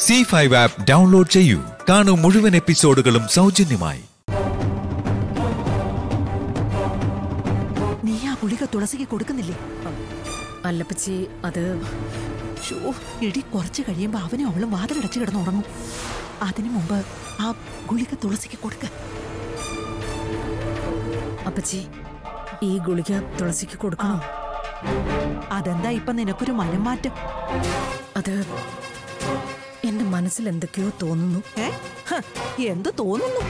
C five app download ചെയ്യൂ കാണൂ മുഴുവൻ എപ്പിസോഡുകളും സൗജന്യമായി നീ ആ ഗുളിക തുളസിക്ക് കൊടുക്കുന്നില്ലേ അല്ലപ്പച്ചി അത് ഷോ ഇടി കുറച്ച് കഴിയുമ്പോ അവനും അവളും വാതിലടച്ച് കിടന്നുറങ്ങും അതിനു മുമ്പ് ആ ഗുളിക തുളസിക്ക് കൊടുക്ക അപ്പച്ചി ഈ ഗുളിക തുളസിക്ക് കൊടുക്കണോ അതെന്താ ഇപ്പൊ നിനക്കൊരു മനം മാറ്റം അത് എന്റെ മനസ്സിൽ എന്തൊക്കെയോ തോന്നുന്നു ഏ ഹ, എന്ത് തോന്നുന്നു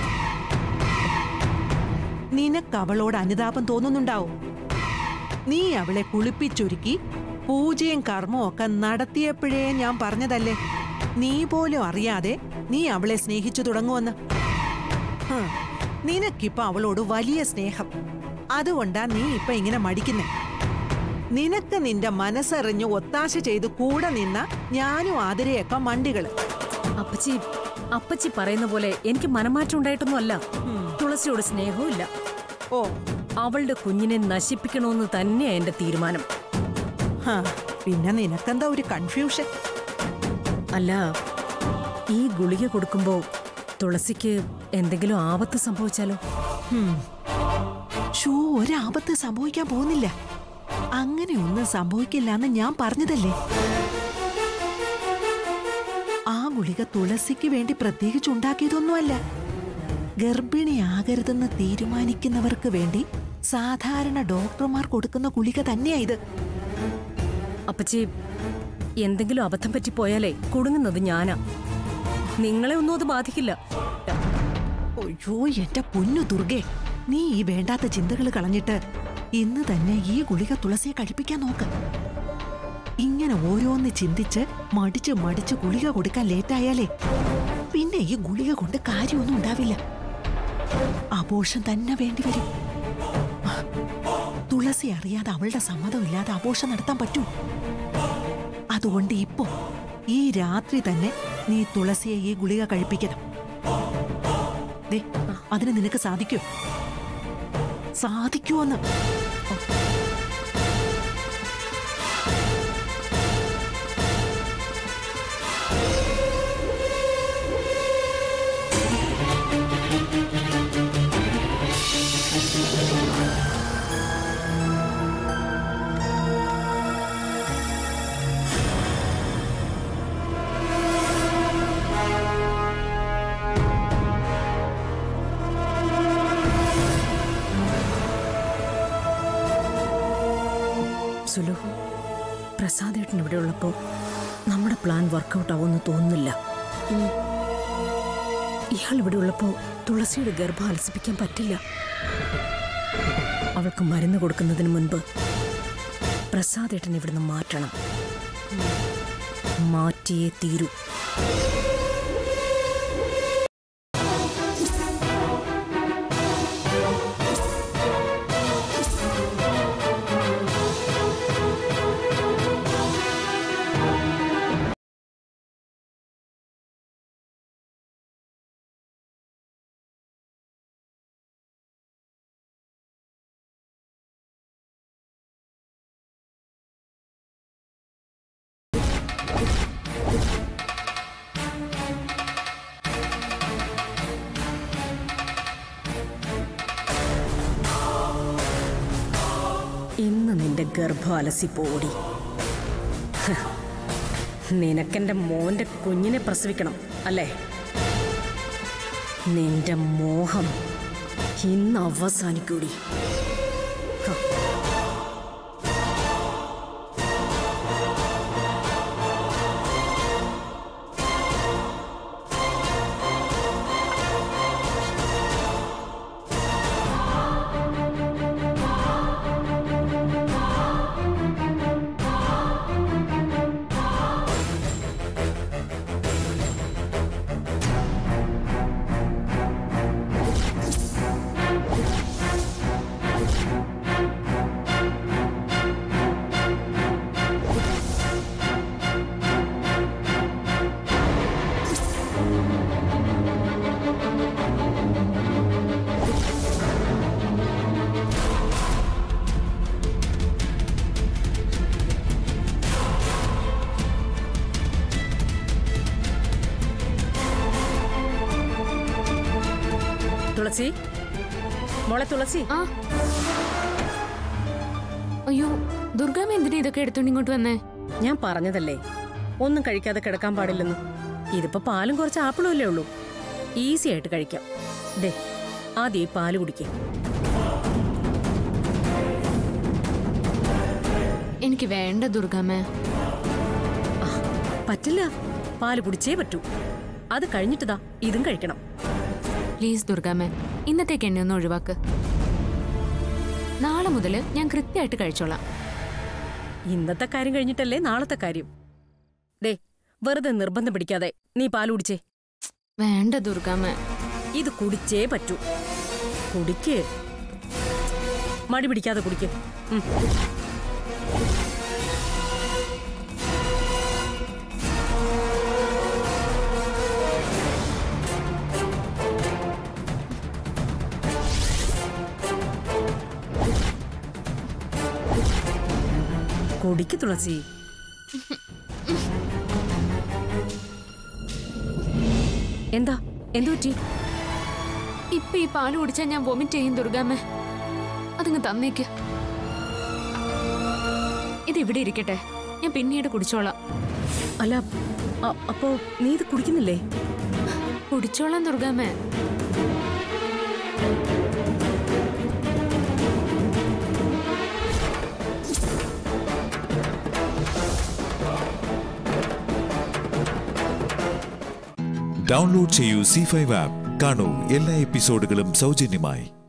നിനക്ക് അവളോട് അനുതാപം തോന്നുന്നുണ്ടാവും നീ അവളെ കുളിപ്പിച്ചൊരുക്കി പൂജയും കർമ്മവും ഒക്കെ നടത്തിയപ്പോഴേ ഞാൻ പറഞ്ഞതല്ലേ നീ പോലും അറിയാതെ നീ അവളെ സ്നേഹിച്ചു തുടങ്ങുമെന്ന് ഹ്, നിനക്കിപ്പോ അവളോട് വലിയ സ്നേഹം അതുകൊണ്ടാ നീ ഇപ്പൊ ഇങ്ങനെ മടിക്കുന്നേ നിനക്ക് നിന്റെ മനസ്സറിഞ്ഞ് ഒത്താശ ചെയ്ത് കൂടെ നിന്ന ഞാനും ആതിരയൊക്കെ മണ്ടികള് അപ്പച്ചി അപ്പച്ചി പറയുന്ന പോലെ എനിക്ക് മനമാറ്റം ഉണ്ടായിട്ടൊന്നും അല്ല തുളസിയോട് സ്നേഹവും ഇല്ല ഓ അവളുടെ കുഞ്ഞിനെ നശിപ്പിക്കണമെന്ന് തന്നെയാ എന്റെ തീരുമാനം ഹാ, പിന്നെ നിനക്കെന്താ ഒരു കൺഫ്യൂഷൻ അല്ല ഈ ഗുളിക കൊടുക്കുമ്പോ തുളസിക്ക് എന്തെങ്കിലും ആപത്ത് സംഭവിച്ചാലോ ഷൂ ഒരാപത്ത് സംഭവിക്കാൻ പോകുന്നില്ല അങ്ങനെയൊന്നും സംഭവിക്കില്ല എന്ന് ഞാൻ പറഞ്ഞതല്ലേ ആ ഗുളിക തുളസിക്ക് വേണ്ടി പ്രത്യേകിച്ച് ഉണ്ടാക്കിയതൊന്നുമല്ല ഗർഭിണിയാകരുതെന്ന് തീരുമാനിക്കുന്നവർക്ക് വേണ്ടി സാധാരണ ഡോക്ടർമാർ കൊടുക്കുന്ന ഗുളിക തന്നെയാ ഇത് അപ്പച്ചി എന്തെങ്കിലും അബദ്ധം പറ്റി പോയാലേ കുടുങ്ങുന്നത് ഞാനാ നിങ്ങളെ ഒന്നും അത് ബാധിക്കില്ല അയ്യോ എന്റെ പൊന്നു ദുർഗെ നീ ഈ വേണ്ടാത്ത ചിന്തകൾ കളഞ്ഞിട്ട് ഇന്ന് തന്നെ ഈ ഗുളിക തുളസിയെ കഴിപ്പിക്കാൻ നോക്ക് ഇങ്ങനെ ഓരോന്ന് ചിന്തിച്ച് മടിച്ച് മടിച്ച് ഗുളിക കൊടുക്കാൻ ലേറ്റായാലേ പിന്നെ ഈ ഗുളിക കൊണ്ട് കാര്യമൊന്നും ഉണ്ടാവില്ല അപോഷം തന്നെ വേണ്ടി വരും തുളസി അറിയാതെ അവളുടെ സമ്മതമില്ലാതെ അപോഷം നടത്താൻ പറ്റൂ അതുകൊണ്ട് ഇപ്പോ ഈ രാത്രി തന്നെ നീ തുളസിയെ ഈ ഗുളിക കഴിപ്പിക്കണം ദേ, അതിന് നിനക്ക് സാധിക്കൂ സാധിക്കുമെന്ന് സുലു പ്രസാദേട്ടൻ ഇവിടെ ഉള്ളപ്പോ നമ്മുടെ പ്ലാൻ വർക്കൗട്ട് ആവുമെന്ന് തോന്നുന്നില്ല ഇയാൾ ഇവിടെ ഉള്ളപ്പോ തുളസിയുടെ ഗർഭം അലസിപ്പിക്കാൻ പറ്റില്ല അവൾക്ക് മരുന്ന് കൊടുക്കുന്നതിന് മുൻപ് പ്രസാദേട്ടൻ ഇവിടുന്ന് മാറ്റണം മാറ്റിയേ തീരൂ ഇന്ന് നിന്റെ ഗർഭം അലസിപ്പോടി ഹ്. നിനക്കെന്റെ മോന്റെ കുഞ്ഞിനെ പ്രസവിക്കണം അല്ലേ നിന്റെ മോഹം ഇന്ന് അവസാനിക്കൂടി ഹ. തുളസി മോളെ തുളസി ആ അയ്യോ ദുർഗാമ്മ എന്തിനാ ഇതൊക്കെ എടുത്തോണ്ട് ഇങ്ങോട്ട് വന്നേ ഞാൻ പറഞ്ഞതല്ലേ ഒന്നും കഴിക്കാതെ കിടക്കാൻ പാടില്ലെന്ന് ഇതിപ്പോ പാലും കുറച്ച് ആപ്പിളും അല്ലേ ഉള്ളൂ ഈസി ആയിട്ട് കഴിക്കാം ദേ ആദ്യം ഈ പാല് കുടിക്കേ എനിക്ക് വേണ്ട ദുർഗാമ്മ പറ്റില്ല പാല് കുടിച്ചേ പറ്റൂ അത് കഴിഞ്ഞിട്ടതാ ഇതും കഴിക്കണം പ്ലീസ് ദുർഗാമ്മ ഇന്നത്തേക്ക് എന്നെ ഒന്ന് ഒഴിവാക്ക് നാളെ മുതൽ ഞാൻ കൃത്യമായിട്ട് കഴിച്ചോളാം ഇന്നത്തെ കാര്യം കഴിഞ്ഞിട്ടല്ലേ നാളത്തെ കാര്യം ദേ വെറുതെ നിർബന്ധം പിടിക്കാതെ നീ പാല് കുടിച്ചേ വേണ്ട ദുർഗാമ്മ ഇത് കുടിച്ചേ പറ്റൂ കുടിക്ക് മടി പിടിക്കാതെ കുടിക്ക് ഉം. കുടിക്ക് തുളസി എന്താ എന്തു പറ്റി ഇപ്പൊ ഈ പാല് കുടിച്ചാൽ ഞാൻ വൊമിറ്റ് ചെയ്യും ദുർഗാമ്മ അതിങ്ങ് തന്നേക്ക് ഇത് ഇവിടെ ഇരിക്കട്ടെ ഞാൻ പിന്നീട് കുടിച്ചോളാം അല്ല അ- അപ്പോ നീ ഇത് കുടിക്കുന്നില്ലേ കുടിച്ചോളാം ദുർഗാമ്മ ഡൗൺലോഡ് ചെയ്യൂ സി ഫൈവ് ആപ്പ് കാണൂ എല്ലാ എപ്പിസോഡുകളും സൗജന്യമായി